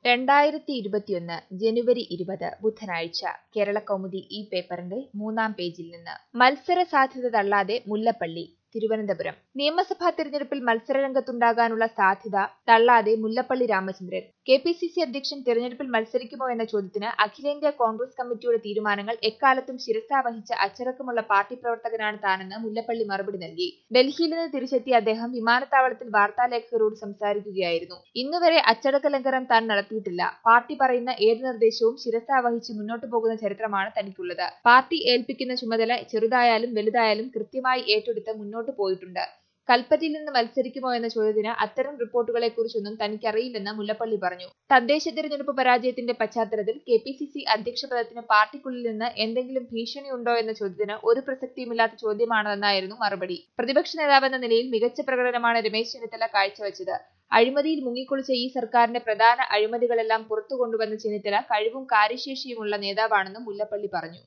രണ്ടായിരത്തി ഇരുപത്തിയൊന്ന് ജനുവരി ഇരുപത് ബുധനാഴ്ച കേരളകൗമുദി ഈ പേപ്പറിന്റെ മൂന്നാം പേജിൽ നിന്ന് മത്സര സാധ്യത തള്ളാതെ മുല്ലപ്പള്ളി തിരുവനന്തപുരം നിയമസഭാ തെരഞ്ഞെടുപ്പിൽ മത്സരരംഗത്തുണ്ടാകാനുള്ള സാധ്യത തള്ളാതെ Mullappally Ramachandran K P C C അധ്യക്ഷൻ തെരഞ്ഞെടുപ്പിൽ മത്സരിക്കുമോ എന്ന ചോദ്യത്തിന് അഖിലേന്ത്യാ കോൺഗ്രസ് കമ്മിറ്റിയുടെ തീരുമാനങ്ങൾ എക്കാലത്തും ശിരസാവഹിച്ച അച്ചടക്കമുള്ള പാർട്ടി പ്രവർത്തകനാണ് താനെന്ന് മുല്ലപ്പള്ളി മറുപടി നൽകി ഡൽഹിയിൽ നിന്ന് തിരിച്ചെത്തിയ അദ്ദേഹം വിമാനത്താവളത്തിൽ വാർത്താലേഖകരോട് സംസാരിക്കുകയായിരുന്നു ഇന്നുവരെ അച്ചടക്ക ലംഘനം താൻ നടത്തിയിട്ടില്ല പാർട്ടി പറയുന്ന ഏത് നിർദ്ദേശവും ശിരസാവഹിച്ച് മുന്നോട്ടു പോകുന്ന ചരിത്രമാണ് തനിക്കുള്ളത് പാർട്ടി ഏൽപ്പിക്കുന്ന ചുമതല ചെറുതായാലും വലുതായാലും കൃത്യമായി ഏറ്റെടുത്ത് മുന്നോട്ടു പോയിട്ടുണ്ട് കൽപ്പറ്റയിൽ നിന്ന് മത്സരിക്കുമോ എന്ന ചോദ്യത്തിന് അത്തരം റിപ്പോർട്ടുകളെക്കുറിച്ചൊന്നും തനിക്കറിയില്ലെന്ന് മുല്ലപ്പള്ളി പറഞ്ഞു തദ്ദേശ തിരഞ്ഞെടുപ്പ് പരാജയത്തിന്റെ പശ്ചാത്തലത്തിൽ കെ പി സി സി അധ്യക്ഷ പദത്തിന് പാർട്ടിക്കുള്ളിൽ നിന്ന് എന്തെങ്കിലും ഭീഷണിയുണ്ടോ എന്ന ചോദ്യത്തിന് ഒരു പ്രസക്തിയുമില്ലാത്ത ചോദ്യമാണെന്നായിരുന്നു മറുപടി പ്രതിപക്ഷ നേതാവെന്ന നിലയിൽ മികച്ച പ്രകടനമാണ് രമേശ് ചെന്നിത്തല കാഴ്ചവെച്ചത് അഴിമതിയിൽ മുങ്ങിക്കുളിച്ച ഈ സർക്കാരിന്റെ പ്രധാന അഴിമതികളെല്ലാം പുറത്തു കൊണ്ടുവന്ന ചെന്നിത്തല കഴിവും കാര്യശേഷിയുമുള്ള നേതാവാണെന്നും മുല്ലപ്പള്ളി പറഞ്ഞു